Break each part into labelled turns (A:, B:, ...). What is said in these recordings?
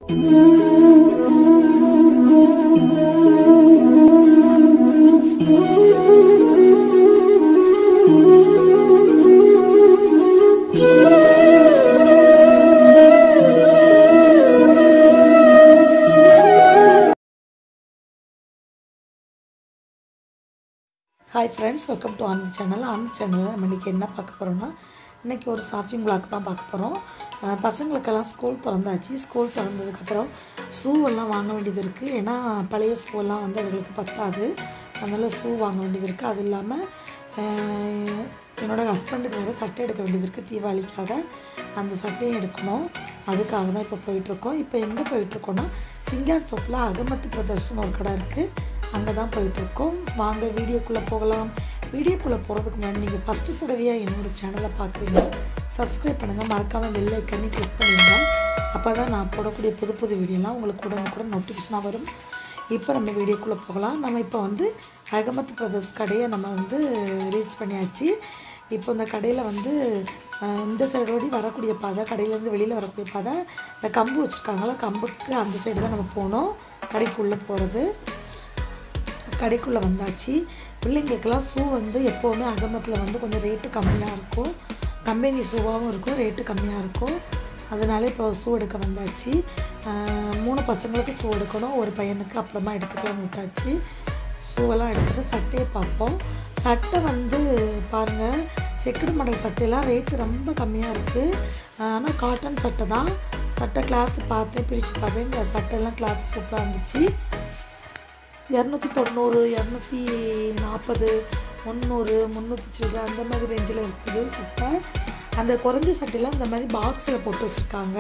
A: hi friends welcome to Anand channel Anand சேனலில் நம்ம இன்றைக்கி என்ன பார்க்க போகிறோம்னா இன்றைக்கி ஒரு ஷாப்பிங் vlog தான் பார்க்க போகிறோம் அஹ் பசங்களுக்கெல்லாம் ஸ்கூல் திறந்தாச்சு ஸ்கூல் திறந்ததுக்கப்புறம் ஷூ எல்லாம் வாங்க வேண்டியது இருக்குது ஏன்னா பழைய ஷூ எல்லாம் வந்து அதுகளுக்கு பத்தாது அதனால் ஷூ வாங்க வேண்டியது இருக்குது அது இல்லாமல் அஹ் என்னோட ஹஸ்பண்டுக்கு வேறு சட்டை எடுக்க வேண்டியது இருக்குது தீபாவளிக்காக அந்த சட்டையும் எடுக்கணும் அதுக்காக தான் இப்போ போயிட்டுருக்கோம் இப்போ எங்கே போயிட்டுருக்கோன்னா சிங்கார் தோப்பில் அகமத்து பிரதர்ஷன் ஒரு கடை இருக்குது அங்கே தான் போயிட்டுருக்கோம் வாங்க வீடியோக்குள்ளே போகலாம் வீடியோக்குள்ளே போகிறதுக்கு முன்னாடி நீங்கள் ஃபஸ்ட்டு தடவையாக என்னோடய சேனலை பார்க்குறீங்க சப்ஸ்கிரைப் பண்ணுங்கள் மறக்காமல் பெல் ஐக்கனே கிளிக் பண்ணிடுங்க அப்போ தான் நான் போடக்கூடிய புது புது வீடியோலாம் உங்களுக்கு உடனுக்குடன் நோட்டிஃபிகேஷனாக வரும் இப்போ நம்ம வீடியோக்குள்ளே போகலாம் நம்ம இப்போ வந்து அகமத் பிரதர்ஸ் கடையை நம்ம வந்து ரீச் பண்ணியாச்சு இப்போ இந்த கடையில் வந்து அஹ், இந்த சைடோடி வரக்கூடிய பாதை கடையிலேருந்து வெளியில் வரக்கூடிய பாதை இந்த கம்பு வச்சுருக்காங்களா கம்புக்கு அந்த சைடு தான் நம்ம போகணும் கடைக்குள்ளே போகிறது கடைக்குள்ளே வந்தாச்சு பிள்ளைங்களுக்கெல்லாம் ஷூ வந்து எப்போவுமே அகமத்தில் வந்து கொஞ்சம் ரேட்டு கம்மியாக இருக்கும் கம்பெனி ஷூவாகவும் இருக்கும் ரேட்டு கம்மியாக இருக்கும் அதனால இப்போ ஷூ எடுக்க வந்தாச்சு ஆஹ் மூணு பசங்களுக்கு ஷூ எடுக்கணும் ஒரு பையனுக்கு அப்புறமா எடுத்துக்கலாம்னு விட்டாச்சு ஷூவெல்லாம் எடுத்துகிட்டு சட்டையை பார்ப்போம் சட்டை வந்து பாருங்கள் செக்குடு மாடல் சட்டையெல்லாம் ரேட்டு ரொம்ப கம்மியாக இருக்குது ஆனால் காட்டன் சட்டை தான் சட்டை கிளாத்து பார்த்தேன் பிரித்து பார்த்தேன் இந்த சட்டையெல்லாம் கிளாத் சூப்பராக இருந்துச்சு இரநூத்தி தொண்ணூறு இரநூத்தி நாற்பது முந்நூறு முந்நூற்றி சில்லற அந்த மாதிரி ரேஞ்சில் இருக்குது சட்டை அந்த குறைஞ்ச சட்டையெல்லாம் இந்த மாதிரி பாக்ஸில் போட்டு வச்சுருக்காங்க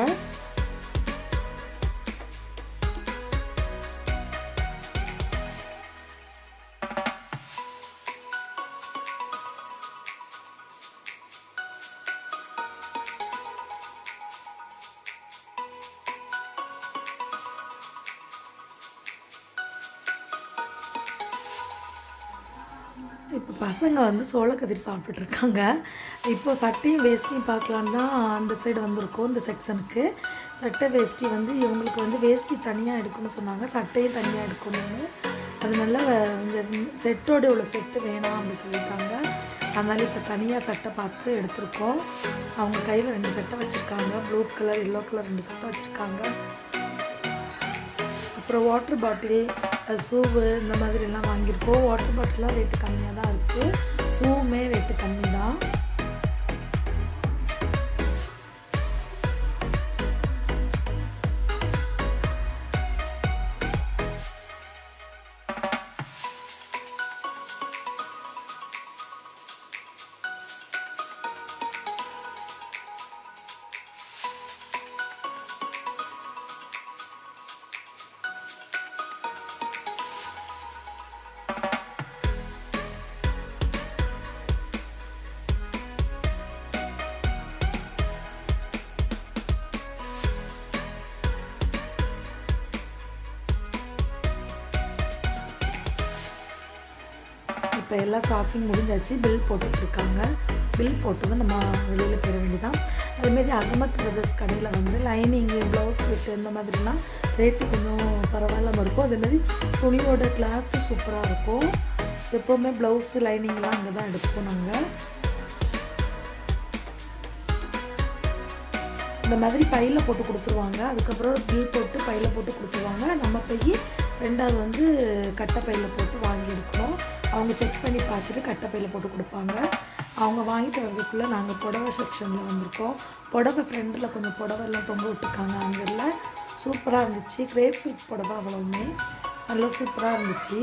A: இப்போ பசங்க வந்து சோளக்கதிர் சாப்பிட்டுட்டு இருக்காங்க இப்போ சட்டையும் வேஷ்டியும் பார்க்கலான்னு தான் அந்த சைடு வந்திருக்கோம் இந்த செக்ஷனுக்கு சட்டை வேஷ்டி வந்து இவங்களுக்கு வந்து வேஷ்டி தனியாக எடுக்கணும்னு சொன்னாங்க சட்டையும் தனியாக எடுக்கணும்னு அதனால இந்த செட்டோட உள்ள செட்டு வேணாம் அப்படின்னு சொல்லிட்டாங்க அதனால இப்போ தனியாக சட்டை பார்த்து எடுத்திருக்கோம் அவங்க கையில் ரெண்டு சட்டை வச்சுருக்காங்க ப்ளூ கலர் எல்லோ கலர் ரெண்டு சட்டை வச்சுருக்காங்க அப்புறம் வாட்டர் பாட்டில் ஷூவு இந்த மாதிரி எல்லாம் வாங்கியிருக்கோம் வாட்டர் பாட்டிலாம் ரேட்டு கம்மியாக தான் இருக்குது ஷூவுமே ரேட்டு கம்மி தான் இப்போ எல்லாம் ஷாப்பிங் முடிஞ்சாச்சு பில் போட்டுட்ருக்காங்க பில் போட்டு நம்ம வெளியில் போயிட வேண்டியதான் அதேமாரி அகமத் பிரதர்ஸ் கடையில் வந்து லைனிங்கு ப்ளவுஸ் ஃபிட்டு இந்த மாதிரிலாம் ரேட்டு கொஞ்சம் பரவாயில்லாமல் இருக்கும் அதேமாதிரி துணியோட கிளாத்து சூப்பராக இருக்கும் எப்போவுமே ப்ளவுஸு லைனிங்லாம் அங்கே தான் எடுப்போம் நாங்கள் இந்த மாதிரி பையில் போட்டு கொடுத்துருவாங்க அதுக்கப்புறம் பில் போட்டு பையில் போட்டு கொடுத்துருவாங்க நம்ம பை ரெண்டாவது வந்து கட்டை பையில் போட்டு வாங்கி எடுக்கணும் அவங்க செக் பண்ணி பார்த்துட்டு கட்டை பையில் போட்டு கொடுப்பாங்க அவங்க வாங்கிட்டு வர்றதுக்குள்ளே நாங்கள் புடவை செக்ஷனில் வந்திருக்கோம் புடவை ஃப்ரெண்டில் கொஞ்சம் புடவைலாம் தொங்க விட்டுருக்காங்க அங்கெல்லாம் சூப்பராக இருந்துச்சு கிரேப் சில்க் புடவை அவ்வளவுமே நல்லா சூப்பராக இருந்துச்சு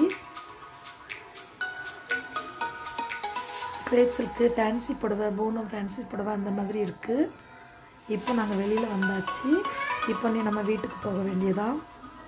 A: கிரேப் சில்க்கு ஃபேன்சி புடவை பூனம் ஃபேன்சி புடவை அந்த மாதிரி இருக்குது இப்போ நாங்கள் வெளியில் வந்தாச்சு இப்போ நீ நம்ம வீட்டுக்கு போக வேண்டியதான்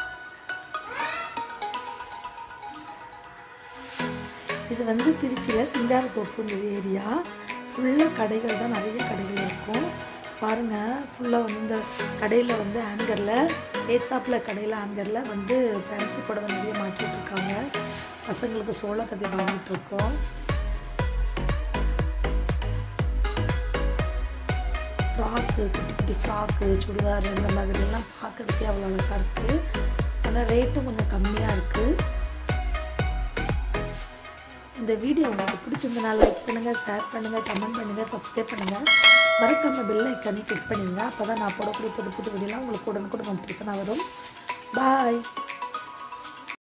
A: இது வந்து திருச்சியில் சிங்காரத்தோப்பு இந்த ஏரியா ஃபுல்லாக கடைகள் தான் நிறைய கடைகள் இருக்கும் பாருங்கள் ஃபுல்லாக வந்து இந்த கடையில் வந்து ஹேங்கரில் ஏத்தாப்பில் கடையில் ஹேங்கரில் வந்து ஃபேன்சி புடவை நிறைய மாட்டிகிட்டு இருக்காங்க பசங்களுக்கு சோளக்கதை வாங்கிட்டு இருக்கோம் ஃப்ராக்கு கேர்ள்ஸ்க்கு குட்டி குட்டி ஃப்ராக்கு சுடிதார் இந்த மாதிரிலாம் பார்க்கறதுக்கே அவ்வளோ அழகாக இருக்குது ஆனால் ரேட்டும் கொஞ்சம் கம்மியாக இருக்குது இந்த வீடியோ உங்களுக்கு பிடிச்சிருந்தனால லைக் பண்ணுங்கள் ஷேர் பண்ணுங்கள் கமெண்ட் பண்ணுங்கள் சப்ஸ்கிரைப் பண்ணுங்கள் மறக்காம பெல் ஐக்கானே கிளிக் பண்ணிடுங்க அப்போ தான் நான் போடக்கூடிய புது புது வீடியோலாம் உங்களுக்கு உடனுக்குடன் நோட்டிஃபிகேஷனாக வரும் பாய்